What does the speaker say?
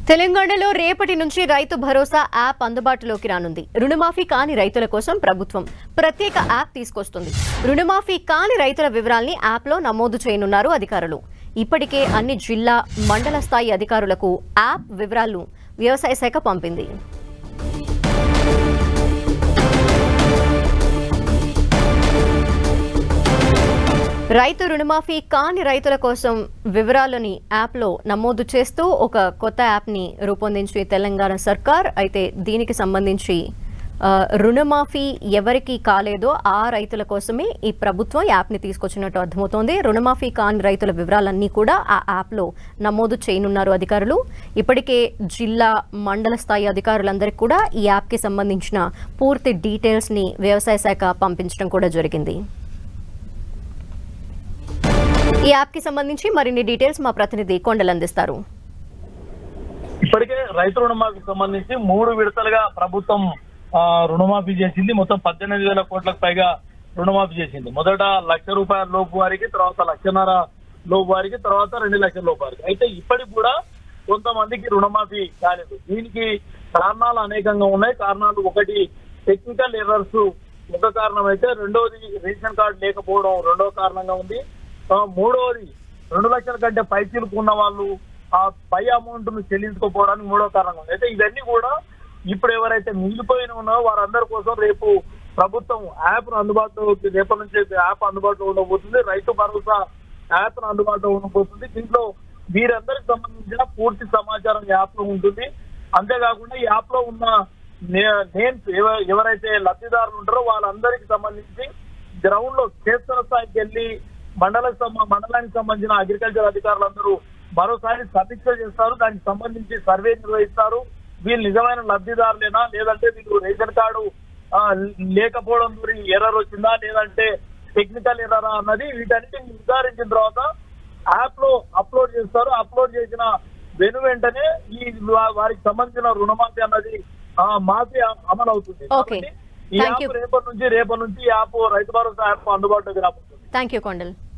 తెలంగాణలో రేపటి నుంచి రైతు భరోసా యాప్ అందుబాటులోకి రానుంది రుణమాఫీ కాని రైతుల కోసం ప్రభుత్వం ప్రత్యేక యాప్ తీసుకొస్తుంది రుణమాఫీ కాని రైతుల వివరాల్ని యాప్లో నమోదు చేయనున్నారు అధికారులు ఇప్పటికే అన్ని జిల్లా మండల స్థాయి అధికారులకు యాప్ వివరాలు వ్యవసాయ శాఖ పంపింది రైతు రుణమాఫీ కాని రైతుల కోసం వివరాలని యాప్లో నమోదు చేస్తూ ఒక కొత్త యాప్ని రూపొందించి తెలంగాణ సర్కార్ అయితే దీనికి సంబంధించి ఆ, రుణమాఫీ ఎవరికి కాలేదో ఆ రైతుల కోసమే ఈ ప్రభుత్వం యాప్ని తీసుకొచ్చినట్టు అర్థమవుతోంది రుణమాఫీ కాని రైతుల వివరాలన్నీ కూడా ఆ యాప్లో నమోదు చేయనున్నారు అధికారులు ఇప్పటికే జిల్లా మండల స్థాయి అధికారులందరికీ కూడా ఈ యాప్కి సంబంధించిన పూర్తి డీటెయిల్స్ని వ్యవసాయ శాఖ పంపించడం కూడా జరిగింది ఈ యాప్ కి సంబంధించి మరిన్ని డీటెయిల్స్ మా ప్రతినిధి కొండలు అందిస్తారు ఇప్పటికే రైతు రుణమాఫీకి సంబంధించి మూడు విడతలుగా ప్రభుత్వం ఆ, రుణమాఫీ చేసింది మొత్తం పద్దెనిమిది వేల కోట్లకు పైగా రుణమాఫీ చేసింది మొదట లక్ష రూపాయల లోపు వారికి తర్వాత లక్షన్నర లోపు వారికి తర్వాత రెండు లక్షల లోపు వారికి అయితే ఇప్పటికి కూడా కొంతమందికి రుణమాఫీ కాలేదు దీనికి కారణాలు అనేకంగా ఉన్నాయి కారణాలు ఒకటి టెక్నికల్ ఎర్రర్స్ ఒక కారణం అయితే రెండోది రేషన్ కార్డు లేకపోవడం రెండో కారణంగా ఉంది ఆ, మూడవది రెండు లక్షల కంటే పై ఉన్న వాళ్ళు ఆ పై అమౌంట్ ను చెల్లించుకోపోవడానికి మూడో కారణం ఉంది అయితే ఇవన్నీ కూడా ఇప్పుడు ఎవరైతే మిగిలిపోయిన ఉన్నారో వారందరి కోసం రేపు ప్రభుత్వం యాప్ అందుబాటులో రేపటి నుంచి యాప్ అందుబాటులో ఉండబోతుంది రైతు భరోసా యాప్ అందుబాటులో ఉండబోతుంది దీంట్లో వీరందరికి సంబంధించిన పూర్తి సమాచారం యాప్ లో ఉంటుంది అంతేకాకుండా ఈ యాప్ లో ఉన్న నే- నేమ్స్ ఎవ- ఎవరైతే లబ్ధిదారులు ఉంటారో వాళ్ళందరికి సంబంధించి గ్రౌండ్ లో క్షేత్ర స్థాయికి వెళ్ళి మండల సంబ- మండలానికి సంబంధించిన అగ్రికల్చర్ అధికారులందరూ మరోసారి సమీక్ష చేస్తారు దానికి సంబంధించి సర్వే నిర్వహిస్తారు వీళ్ళు నిజమైన లబ్ధిదారులేనా లేదంటే వీళ్ళు రేషన్ కార్డు ఆ, లేకపోవడం గురించి ఎర్రర్ వచ్చిందా లేదంటే టెక్నికల్ ఎర్రరా అన్నది వీటన్నిటిని నిర్ధారించిన తర్వాత యాప్ లో అప్లోడ్ చేస్తారు అప్లోడ్ చేసిన వెను వెంటనే ఈ వా- వారికి సంబంధించిన రుణమాఫీ అన్నది ఆ, మాఫీ అ- అమలు అవుతుంది Okay. కాబట్టి ఈ Thank యాప్ you. రేపటి నుంచి రేపటి నుంచి ఈ యాప్ రైతు భరోసా యాప్ అందుబాటులోకి రాబోతుంది థ్యాంక్ యూ కొండల్